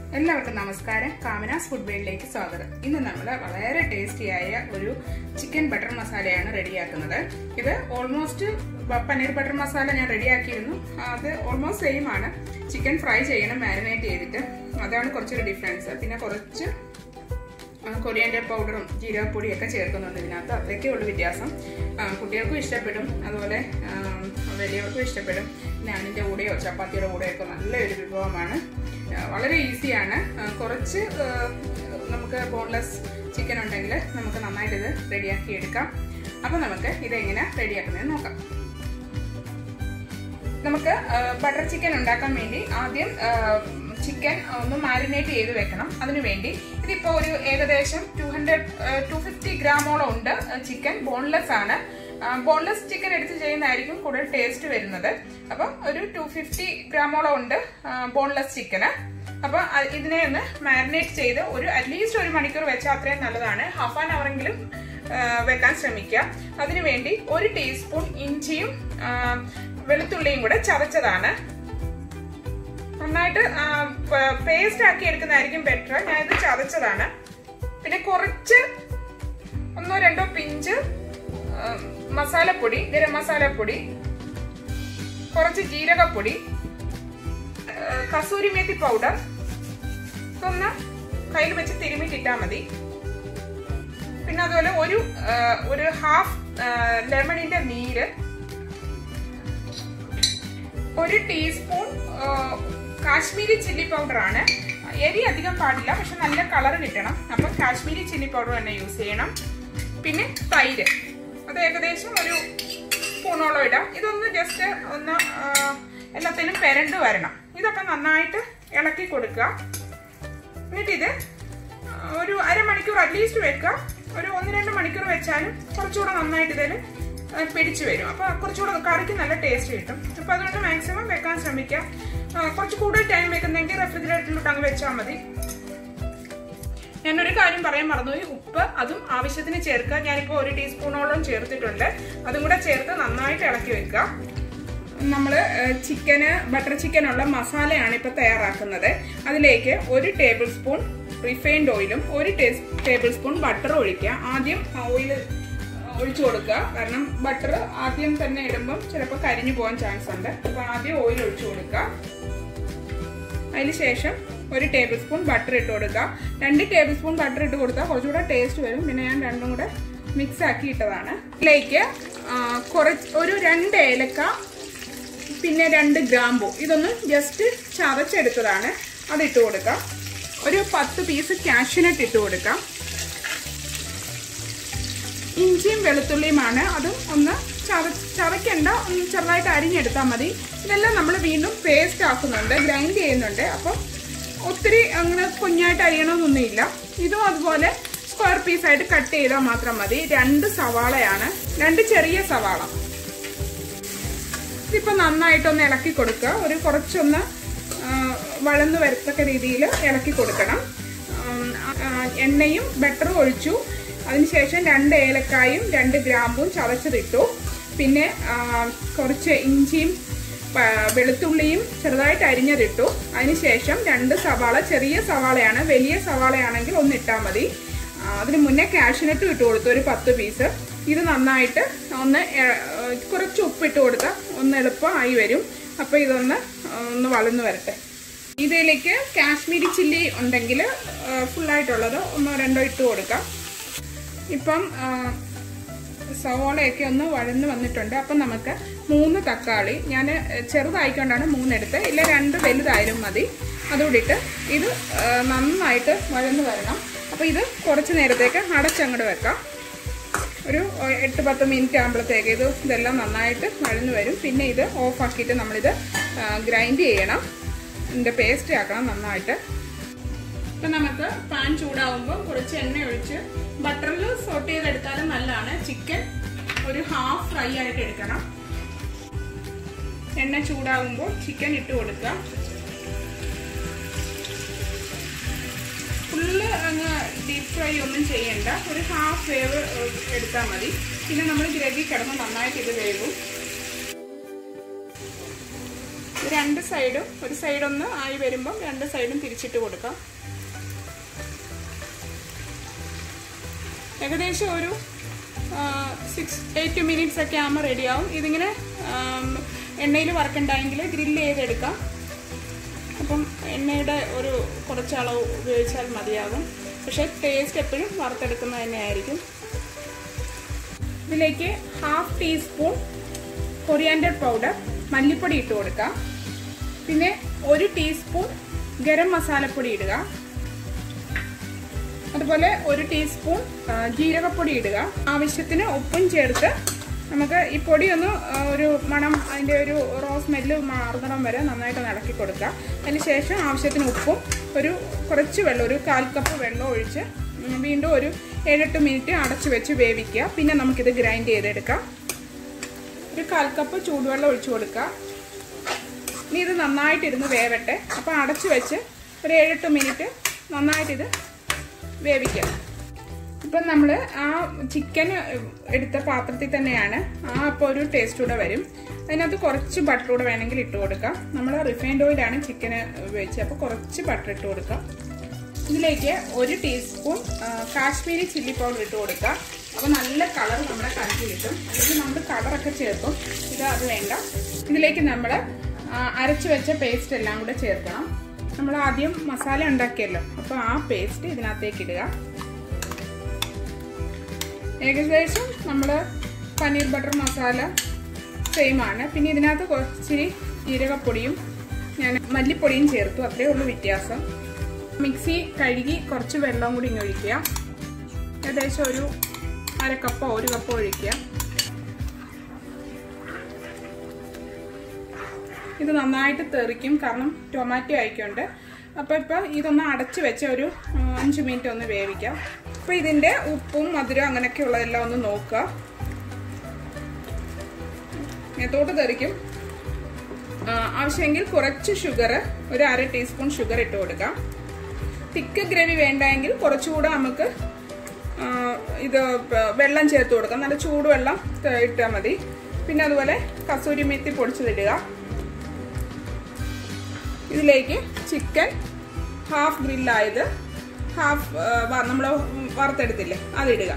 എല്ലാവർക്കും നമസ്കാരം കാമനാസ് ഫുഡ് വേൾഡിലേക്ക് സ്വാഗതം ഇന്ന് നമ്മൾ വളരെ ടേസ്റ്റിയായ ഒരു ചിക്കൻ ബട്ടർ മസാലയാണ് റെഡിയാക്കുന്നത് ഇത് ഓൾമോസ്റ്റ് പനീർ ബട്ടർ മസാല ഞാൻ റെഡിയാക്കിയിരുന്നു അത് ഓൾമോസ്റ്റ് സെയിം ആണ് ചിക്കൻ ഫ്രൈ ചെയ്യണം മാരിനേറ്റ് ചെയ്തിട്ട് അതാണ് കുറച്ചൊരു ഡിഫറൻസ് പിന്നെ കുറച്ച് കൊറിയാൻഡർ പൗഡറും ജീരകപ്പൊടിയും ഒക്കെ ചേർക്കുന്നുണ്ട് ഇതിനകത്ത് അത്രയൊക്കെ ഉള്ളൂ വ്യത്യാസം കുട്ടികൾക്കും ഇഷ്ടപ്പെടും അതുപോലെ വലിയവർക്കും ഇഷ്ടപ്പെടും നാനിൻ്റെ കൂടെയോ ചപ്പാത്തിയുടെ കൂടെയോ ഒക്കെ നല്ലൊരു വിഭവമാണ് വളരെ ഈസിയാണ് കുറച്ച് നമുക്ക് ബോൺലെസ് ചിക്കൻ ഉണ്ടെങ്കിൽ നമുക്ക് നന്നായിട്ട് ഇത് റെഡിയാക്കി എടുക്കാം അപ്പോൾ നമുക്ക് ഇതെങ്ങനെ റെഡിയാക്കുന്നത് നോക്കാം നമുക്ക് ബട്ടർ ചിക്കൻ ഉണ്ടാക്കാൻ വേണ്ടി ആദ്യം ചിക്കൻ ഒന്ന് മാരിനേറ്റ് ചെയ്ത് വെക്കണം അതിനു വേണ്ടി ഇതിപ്പോൾ ഒരു ഏകദേശം ടു ഹൺഡ്രഡ് ടു ഫിഫ്റ്റി ഗ്രാമോളം ഉണ്ട് ചിക്കൻ ബോൺലെസ് ആണ് ബോൺലെസ് ചിക്കൻ എടുത്ത് ചെയ്യുന്നതായിരിക്കും കൂടുതൽ ടേസ്റ്റ് വരുന്നത് അപ്പം ഒരു ടു ഫിഫ്റ്റി ഗ്രാമോളം ഉണ്ട് ബോൺലെസ് ചിക്കന് അപ്പം ഇതിനെ ഒന്ന് മാരിനേറ്റ് ചെയ്ത് ഒരു അറ്റ്ലീസ്റ്റ് ഒരു മണിക്കൂർ വെച്ചാൽ അത്രയും നല്ലതാണ് ഹാഫ് ആൻ അവറെങ്കിലും വെക്കാൻ ശ്രമിക്കുക അതിനുവേണ്ടി ഒരു ടീസ്പൂൺ ഇഞ്ചിയും വെളുത്തുള്ളിയും കൂടെ ചതച്ചതാണ് നന്നായിട്ട് പേസ്റ്റ് ആക്കി എടുക്കുന്നതായിരിക്കും ബെറ്റർ ഞാനിത് ചതച്ചതാണ് പിന്നെ കുറച്ച് ഒന്നോ രണ്ടോ പിഞ്ച് മസാലപ്പൊടി ഗരം മസാലപ്പൊടി കുറച്ച് ജീരകപ്പൊടി കസൂരി മേത്തി പൗഡർ ഇതൊന്ന് കയ്യിൽ വെച്ച് തിരുമിട്ടിട്ടാൽ മതി പിന്നെ അതുപോലെ ഒരു ഒരു ഹാഫ് ലെമണിന്റെ നീര് ഒരു ടീസ്പൂൺ കാശ്മീരി ചില്ലി പൗഡർ ആണ് എരി അധികം പാടില്ല പക്ഷെ നല്ല കളർ കിട്ടണം അപ്പം കാശ്മീരി ചില്ലി പൗഡർ തന്നെ യൂസ് ചെയ്യണം പിന്നെ തൈര് അത് ഏകദേശം ഒരു സ്പൂണോളം ഇടാം ഇതൊന്ന് ജസ്റ്റ് ഒന്ന് എല്ലാത്തിനും പെരണ്ട് വരണം ഇതൊക്കെ നന്നായിട്ട് ഇളക്കി കൊടുക്കുക എന്നിട്ട് ഇത് ഒരു അരമണിക്കൂർ അറ്റ്ലീസ്റ്റ് വെക്കുക ഒരു ഒന്ന് രണ്ട് മണിക്കൂർ വെച്ചാലും കുറച്ചുകൂടെ നന്നായിട്ട് ഇതിൽ പിടിച്ചു വരും അപ്പോൾ കുറച്ചുകൂടെ കറിക്ക് നല്ല ടേസ്റ്റ് കിട്ടും അപ്പോൾ അതുകൊണ്ട് മാക്സിമം വെക്കാൻ ശ്രമിക്കാം കുറച്ച് കൂടുതൽ ടൈം വെക്കുന്നെങ്കിൽ റെഫ്രിജറേറ്ററിലോട്ട് അങ്ങ് വെച്ചാൽ മതി ഞാനൊരു കാര്യം പറയാൻ മറന്നുപോയി ഉപ്പ് അതും ആവശ്യത്തിന് ചേർക്കുക ഞാനിപ്പോൾ ഒരു ടീസ്പൂണോളം ചേർത്തിട്ടുണ്ട് അതും കൂടെ ചേർത്ത് നന്നായിട്ട് ഇളക്കി വെക്കുക നമ്മൾ ചിക്കന് ബട്ടർ ചിക്കനുള്ള മസാലയാണ് ഇപ്പോൾ തയ്യാറാക്കുന്നത് അതിലേക്ക് ഒരു ടേബിൾ സ്പൂൺ റിഫൈൻഡ് ഓയിലും ഒരു ടേബിൾ സ്പൂൺ ബട്ടറും ഒഴിക്കുക ആദ്യം ഓയിൽ ഒഴിച്ചു കൊടുക്കുക കാരണം ബട്ടർ ആദ്യം തന്നെ ഇടുമ്പം ചിലപ്പോൾ കരിഞ്ഞു പോകാൻ ചാൻസ് ഉണ്ട് അപ്പോൾ ആദ്യം ഓയിൽ ഒഴിച്ചു കൊടുക്കുക അതിന് ശേഷം ഒരു ടേബിൾ സ്പൂൺ ബട്ടർ ഇട്ട് കൊടുക്കുക രണ്ട് ടേബിൾ സ്പൂൺ ബട്ടർ ഇട്ട് കൊടുത്താൽ കുറച്ചുകൂടെ ടേസ്റ്റ് വരും പിന്നെ ഞാൻ രണ്ടും കൂടെ മിക്സ് ആക്കി ഇട്ടതാണ് ഇതിലേക്ക് കുറച്ച് ഒരു രണ്ട് ഏലക്ക പിന്നെ രണ്ട് ഗ്രാമ്പു ഇതൊന്ന് ജസ്റ്റ് ചതച്ചെടുത്തതാണ് അതിട്ട് കൊടുക്കാം ഒരു പത്ത് പീസ് കാഷ്യൂനട്ട് ഇട്ട് കൊടുക്കാം ഇഞ്ചിയും വെളുത്തുള്ളിയുമാണ് അതും ഒന്ന് ചത ചതയ്ക്കണ്ട ഒന്ന് ചെറുതായിട്ട് അരിഞ്ഞെടുത്താൽ മതി ഇതെല്ലാം നമ്മൾ വീണ്ടും പേസ്റ്റ് ആക്കുന്നുണ്ട് ഗ്രൈൻഡ് ചെയ്യുന്നുണ്ട് അപ്പം ഒത്തിരി അങ്ങനെ കുഞ്ഞായിട്ട് അരിയണമെന്നൊന്നുമില്ല ഇതും അതുപോലെ സ്ക്വയർ പീസായിട്ട് കട്ട് ചെയ്താൽ മാത്രം മതി രണ്ട് സവാളയാണ് രണ്ട് ചെറിയ സവാള ഇതിപ്പോൾ നന്നായിട്ടൊന്ന് ഇളക്കി കൊടുക്കുക ഒരു കുറച്ചൊന്ന് വഴന്നു വരത്തക്ക രീതിയിൽ ഇളക്കി കൊടുക്കണം എണ്ണയും ബട്ടറും ഒഴിച്ചു അതിനുശേഷം രണ്ട് ഏലക്കായും രണ്ട് ഗ്രാമ്പും ചതച്ചതിട്ടു പിന്നെ കുറച്ച് ഇഞ്ചിയും വെളുത്തുള്ളിയും ചെറുതായിട്ട് അരിഞ്ഞതിട്ടു അതിനുശേഷം രണ്ട് സവാള ചെറിയ സവാളയാണ് വലിയ സവാളയാണെങ്കിൽ ഒന്ന് ഇട്ടാൽ മതി അതിന് മുന്നേ കാഷ്യൂനട്ടും ഇട്ട് കൊടുത്തു ഒരു പത്ത് പീസ് ഇത് നന്നായിട്ട് ഒന്ന് കുറച്ച് ഉപ്പിട്ട് കൊടുത്താൽ ഒന്ന് എളുപ്പമായി വരും അപ്പോൾ ഇതൊന്ന് ഒന്ന് വളർന്നു വരട്ടെ ഇതിലേക്ക് കാശ്മീരി ചില്ലി ഉണ്ടെങ്കിൽ ഫുള്ളായിട്ടുള്ളത് ഒന്നോ രണ്ടോ ഇട്ട് കൊടുക്കാം ഇപ്പം സവോളയൊക്കെ ഒന്ന് വഴന്ന് വന്നിട്ടുണ്ട് അപ്പം നമുക്ക് മൂന്ന് തക്കാളി ഞാൻ ചെറുതായിക്കൊണ്ടാണ് മൂന്നെടുത്ത് ഇല്ല രണ്ട് വലുതായാലും മതി അതുകൂടിയിട്ട് ഇത് നന്നായിട്ട് വഴന്ന് വരണം അപ്പോൾ ഇത് കുറച്ച് നേരത്തേക്ക് അടച്ചങ്ങോട്ട് വെക്കാം ഒരു എട്ട് പത്ത് മിനിറ്റ് ആകുമ്പോഴത്തേക്ക് ഇത് ഇതെല്ലാം നന്നായിട്ട് വഴന്ന് വരും പിന്നെ ഇത് ഓഫാക്കിയിട്ട് നമ്മളിത് ഗ്രൈൻഡ് ചെയ്യണം ഇതിൻ്റെ പേസ്റ്റ് ആക്കണം നന്നായിട്ട് ഇപ്പം നമുക്ക് പാൻ ചൂടാവുമ്പോൾ കുറച്ച് എണ്ണ ഒഴിച്ച് ബട്ടറിൽ സോട്ട് ചെയ്തെടുത്താലും നല്ലതാണ് ചിക്കൻ ഒരു ഹാഫ് ഫ്രൈ ആയിട്ട് എടുക്കണം എണ്ണ ചൂടാകുമ്പോൾ ചിക്കൻ ഇട്ട് കൊടുക്കുക ഫുള്ള് അങ്ങ് ഡീപ്പ് ഫ്രൈ ഒന്നും ചെയ്യണ്ട ഒരു ഹാഫ് വേവ് എടുത്താൽ മതി പിന്നെ നമ്മൾ ഗ്രവി കിടന്ന് നന്നായിട്ട് ഇത് വേവും രണ്ട് സൈഡും ഒരു സൈഡൊന്ന് ആയി വരുമ്പം രണ്ട് സൈഡും തിരിച്ചിട്ട് കൊടുക്കാം ഏകദേശം ഒരു സിക്സ് എയ്റ്റ് മിനിറ്റ്സ് ഒക്കെ ആകുമ്പോൾ റെഡിയാവും ഇതിങ്ങനെ എണ്ണയിൽ വറക്കണ്ടെങ്കിൽ ഗ്രില്ല് ചെയ്തെടുക്കാം അപ്പം എണ്ണയുടെ ഒരു കുറച്ച് അളവ് ഉപയോഗിച്ചാൽ മതിയാകും പക്ഷേ ടേസ്റ്റ് എപ്പോഴും വറുത്തെടുക്കുന്നത് തന്നെയായിരിക്കും ഇതിലേക്ക് ഹാഫ് ടീസ്പൂൺ കൊറിയാൻഡർ പൗഡർ മല്ലിപ്പൊടി ഇട്ട് കൊടുക്കാം പിന്നെ ഒരു ടീസ്പൂൺ ഗരം മസാലപ്പൊടി ഇടുക അതുപോലെ ഒരു ടീസ്പൂൺ ജീരകപ്പൊടി ഇടുക ആവശ്യത്തിന് ഉപ്പും ചേർത്ത് നമുക്ക് ഈ പൊടി ഒന്ന് ഒരു മണം അതിൻ്റെ ഒരു റോ സ്മെല്ല് മാറുന്നിടം വരെ നന്നായിട്ട് ഇളക്കി കൊടുക്കുക അതിന് ശേഷം ആവശ്യത്തിന് ഉപ്പും ഒരു കുറച്ച് വെള്ളം ഒരു കാൽ കപ്പ് വെള്ളം ഒഴിച്ച് വീണ്ടും ഒരു ഏഴെട്ട് മിനിറ്റ് അടച്ചു വെച്ച് വേവിക്കുക പിന്നെ നമുക്കിത് ഗ്രൈൻഡ് ചെയ്തെടുക്കാം ഒരു കാൽ കപ്പ് ചൂടുവെള്ളം ഒഴിച്ചു കൊടുക്കുക ഇനി ഇത് നന്നായിട്ടിരുന്ന് വേവട്ടെ അപ്പോൾ അടച്ചു വെച്ച് ഒരു ഏഴെട്ട് മിനിറ്റ് നന്നായിട്ടിത് വേവിക്കാം ഇപ്പം നമ്മൾ ആ ചിക്കൻ എടുത്ത പാത്രത്തിൽ തന്നെയാണ് ആ അപ്പോൾ ഒരു ടേസ്റ്റ് കൂടെ വരും അതിനകത്ത് കുറച്ച് ബട്ടർ കൂടെ വേണമെങ്കിൽ ഇട്ട് കൊടുക്കാം നമ്മൾ റിഫൈൻഡ് ഓയിലാണ് ചിക്കന് ഉപയോഗിച്ചത് അപ്പോൾ കുറച്ച് ബട്ടർ ഇട്ട് കൊടുക്കാം ഇതിലേക്ക് ഒരു ടീസ്പൂൺ കാശ്മീരി ചില്ലി പൗഡർ ഇട്ട് കൊടുക്കുക അപ്പോൾ നല്ല കളർ നമ്മുടെ കറിക്ക് കിട്ടും അല്ലെങ്കിൽ നമ്മൾ കളറൊക്കെ ചേർക്കും ഇത് അത് വേണ്ട ഇതിലേക്ക് നമ്മൾ അരച്ചു വെച്ച പേസ്റ്റ് എല്ലാം കൂടെ ചേർക്കണം നമ്മൾ ആദ്യം മസാല ഉണ്ടാക്കിയല്ലോ അപ്പോൾ ആ പേസ്റ്റ് ഇതിനകത്തേക്ക് ഇടുക ഏകദേശം നമ്മൾ പനീർ ബട്ടർ മസാല സെയിം ആണ് പിന്നെ ഇതിനകത്ത് കുറച്ചിരി ജീരകപ്പൊടിയും ഞാൻ മല്ലിപ്പൊടിയും ചേർത്തു അത്രയേ ഉള്ളൂ വ്യത്യാസം മിക്സി കഴുകി കുറച്ച് വെള്ളം കൂടി ഇങ്ങനെ ഒഴിക്കുക ഏകദേശം ഒരു അര കപ്പോ ഒരു കപ്പോ ഒഴിക്കുക ഇത് നന്നായിട്ട് തെറിക്കും കാരണം ടൊമാറ്റോ ആയിക്കൊണ്ട് അപ്പോൾ ഇപ്പോൾ ഇതൊന്ന് അടച്ച് വെച്ച് ഒരു അഞ്ച് മിനിറ്റ് ഒന്ന് വേവിക്കാം അപ്പോൾ ഇതിൻ്റെ ഉപ്പും മധുരം അങ്ങനെയൊക്കെ ഉള്ളതെല്ലാം ഒന്ന് നോക്കുക മേത്തോട്ട് തെറിക്കും ആവശ്യമെങ്കിൽ കുറച്ച് ഷുഗർ ഒരു അര ടീസ്പൂൺ ഷുഗർ ഇട്ട് കൊടുക്കാം തിക്ക് ഗ്രേവി വേണ്ടെങ്കിൽ കുറച്ചുകൂടെ നമുക്ക് ഇത് വെള്ളം ചേർത്ത് കൊടുക്കാം നല്ല ചൂടുവെള്ളം ഇട്ടാൽ മതി പിന്നെ അതുപോലെ കസൂരി മെത്തി പൊടിച്ചതിടുക ഇതിലേക്ക് ചിക്കൻ ഹാഫ് ഗ്രില്ലായത് ഹാഫ് നമ്മൾ വറുത്തെടുത്തില്ലേ അതിടുക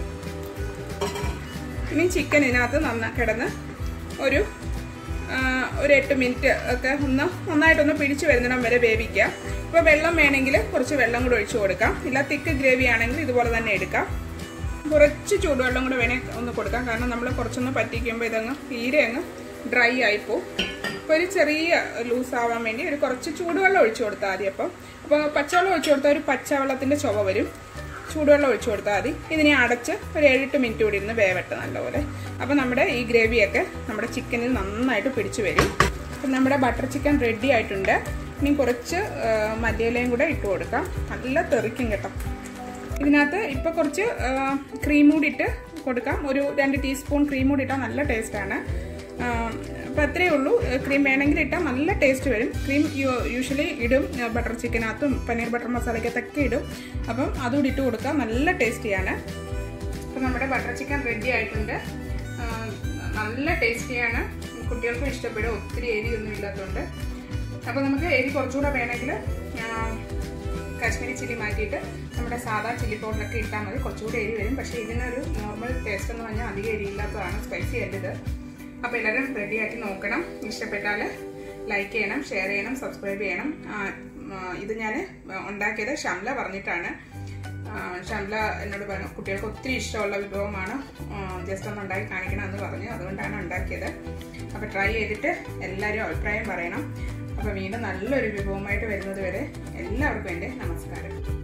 ഇനി ചിക്കൻ ഇതിനകത്ത് നന്ന കിടന്ന് ഒരു ഒരു എട്ട് മിനിറ്റ് ഒക്കെ ഒന്ന് നന്നായിട്ടൊന്ന് പിടിച്ചു വരുന്നിടം വരെ വേവിക്കുക ഇപ്പോൾ വെള്ളം വേണമെങ്കിൽ കുറച്ച് വെള്ളം കൂടെ ഒഴിച്ചു കൊടുക്കാം ഇല്ല തിക്ക് ഗ്രേവി ആണെങ്കിൽ ഇതുപോലെ തന്നെ എടുക്കാം കുറച്ച് ചൂടുവെള്ളം കൂടെ വേണേൽ ഒന്ന് കൊടുക്കാം കാരണം നമ്മൾ കുറച്ചൊന്ന് പറ്റിക്കുമ്പോൾ ഇതങ്ങ് തീരെ അങ്ങ് ഡ്രൈ ആയിപ്പോവും അപ്പോൾ ഒരു ചെറിയ ലൂസ് ആവാൻ വേണ്ടി ഒരു കുറച്ച് ചൂടുവെള്ളം ഒഴിച്ചു കൊടുത്താൽ മതി അപ്പം അപ്പോൾ പച്ചവെള്ളം ഒഴിച്ചു കൊടുത്താൽ ഒരു പച്ചവെള്ളത്തിൻ്റെ ചുവ വരും ചൂടുവെള്ളം ഒഴിച്ചു കൊടുത്താൽ മതി ഇതിനെ അടച്ച് ഒരു ഏഴെട്ട് മിനിറ്റ് കൂടി ഇരുന്ന് വേവട്ടെ നല്ലപോലെ അപ്പോൾ നമ്മുടെ ഈ ഗ്രേവിയൊക്കെ നമ്മുടെ ചിക്കനിൽ നന്നായിട്ട് പിടിച്ചു വരും അപ്പം നമ്മുടെ ബട്ടർ ചിക്കൻ റെഡി ആയിട്ടുണ്ട് ഇനി കുറച്ച് മല്ലിയിലയും കൂടെ ഇട്ട് കൊടുക്കാം നല്ല തെറിക്കും കേട്ടോ ഇതിനകത്ത് ഇപ്പോൾ കുറച്ച് ക്രീം കൂടി ഇട്ട് കൊടുക്കാം ഒരു രണ്ട് ടീസ്പൂൺ ക്രീം കൂടി ഇട്ടാൽ നല്ല ടേസ്റ്റാണ് അപ്പോൾ അത്രയേ ഉള്ളൂ ക്രീം വേണമെങ്കിൽ ഇട്ടാൽ നല്ല ടേസ്റ്റ് വരും ക്രീം യൂഷ്വലി ഇടും ബട്ടർ ചിക്കനകത്തും പനീർ ബട്ടർ മസാലയ്ക്കകത്തൊക്കെ ഇടും അപ്പം അതുകൂടി ഇട്ട് കൊടുക്കാം നല്ല ടേസ്റ്റിയാണ് അപ്പോൾ നമ്മുടെ ബട്ടർ ചിക്കൻ റെഡി ആയിട്ടുണ്ട് നല്ല ടേസ്റ്റിയാണ് കുട്ടികൾക്കും ഇഷ്ടപ്പെടും ഒത്തിരി എരിയൊന്നും ഇല്ലാത്തതുകൊണ്ട് അപ്പോൾ നമുക്ക് എരി കുറച്ചുകൂടെ വേണമെങ്കിൽ കാശ്മീരി ചില്ലി മാറ്റിയിട്ട് നമ്മുടെ സാധാ ചില്ലി പൗഡറൊക്കെ ഇട്ടാൽ മതി കുറച്ചുകൂടി എരി വരും പക്ഷേ ഇതിനൊരു നോർമൽ ടേസ്റ്റ് എന്ന് പറഞ്ഞാൽ അധികം എരിയില്ലാത്തതാണ് സ്പൈസി അല്ലത് അപ്പോൾ എല്ലാവരും റെഡിയാക്കി നോക്കണം ഇഷ്ടപ്പെട്ടാൽ ലൈക്ക് ചെയ്യണം ഷെയർ ചെയ്യണം സബ്സ്ക്രൈബ് ചെയ്യണം ഇത് ഞാൻ ഉണ്ടാക്കിയത് ഷംല പറഞ്ഞിട്ടാണ് ഷംല എന്നോട് പറഞ്ഞു കുട്ടികൾക്ക് ഒത്തിരി ഇഷ്ടമുള്ള വിഭവമാണ് ജസ്റ്റ് ഒന്ന് ഉണ്ടാക്കി കാണിക്കണം എന്ന് പറഞ്ഞു അതുകൊണ്ടാണ് ഉണ്ടാക്കിയത് അപ്പോൾ ട്രൈ ചെയ്തിട്ട് എല്ലാവരും അഭിപ്രായം പറയണം അപ്പോൾ വീണ്ടും നല്ലൊരു വിഭവമായിട്ട് വരുന്നത് വരെ എല്ലാവർക്കും എൻ്റെ നമസ്കാരം